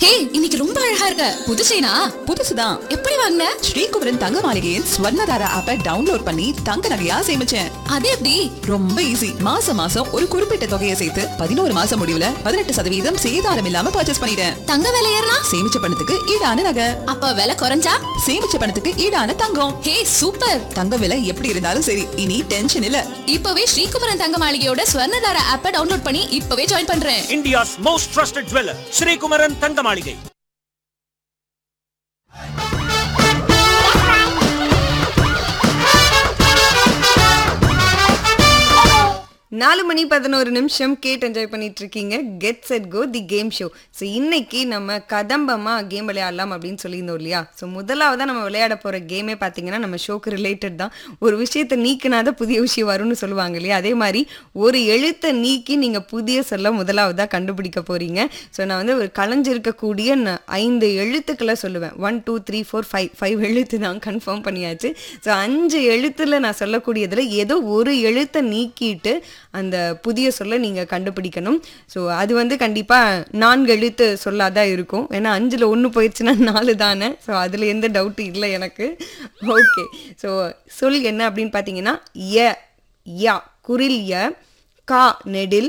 ஏய் இன்னைக்கு ரொம்ப அழகா இருக்க புது செயினா புதுசுதான் எப்படி வாங்கின ஸ்ரீகுமரன் தங்க மாளிகையின் ஸ்வர்ணதாரா ஆப்பை டவுன்லோட் பண்ணி தங்க நகையா சேமிச்சேன் அது எப்படி ரொம்ப ஈஸி மாசம் மாசம் ஒரு குறிப்பிட்ட தொகையை சேர்த்து பதினோரு மாசம் முடிவுல பதினெட்டு சதவீதம் சேதாரம் இல்லாம பர்ச்சேஸ் பண்ணிட்டேன் தங்க விலை ஏறினா சேமிச்ச பணத்துக்கு ஈடான நகை அப்ப விலை குறைஞ்சா சேமிச்ச பணத்துக்கு ஈடான தங்கம் ஹே சூப்பர் தங்க விலை எப்படி இருந்தாலும் சரி இனி டென்ஷன் இல்ல இப்பவே ஸ்ரீகுமரன் தங்க மாளிகையோட ஸ்வர்ணதார ஆப்பை டவுன்லோட் பண்ணி இப்பவே ஜாயின் பண்றேன் India's most trusted jeweler, Sri Kumaran Thangamaligai. நாலு மணி பதினோரு நிமிஷம் கேட்டு என்ஜாய் பண்ணிட்டு இருக்கீங்க get set go the game show so இன்னைக்கு நம்ம கதம்பமா கேம் விளையாடலாம் அப்படின்னு சொல்லியிருந்தோம் இல்லையா ஸோ முதலாவதா நம்ம விளையாட போற கேமே பார்த்தீங்கன்னா நம்ம ஷோக்கு ரிலேட்டட் தான் ஒரு விஷயத்தை நீக்கினாதான் புதிய விஷயம் வரும்னு சொல்லுவாங்க இல்லையா அதே மாதிரி ஒரு எழுத்தை நீக்கி நீங்க புதிய சொல்ல முதலாவதா கண்டுபிடிக்க போறீங்க ஸோ நான் வந்து ஒரு கலைஞ்சிருக்கக்கூடிய ந- ஐந்து எழுத்துக்களை சொல்லுவேன் one two three four five five எழுத்து தான் கன்ஃபார்ம் பண்ணியாச்சு ஸோ அஞ்சு எழுத்துல நான் சொல்லக்கூடியதுல ஏதோ ஒரு எழுத்தை நீக்கிட்டு அந்த புதிய சொல்ல நீங்க கண்டுபிடிக்கணும் ஸோ அது வந்து கண்டிப்பா நான்கு எழுத்து சொல்லாதான் இருக்கும் ஏன்னா அஞ்சுல ஒன்று போயிடுச்சுன்னா நாலு தானே ஸோ அதுல எந்த டவுட் இல்லை எனக்கு ஓகே ஸோ சொல் என்ன அப்படின்னு பார்த்தீங்கன்னா ய யா குரில் ய கா நெடில்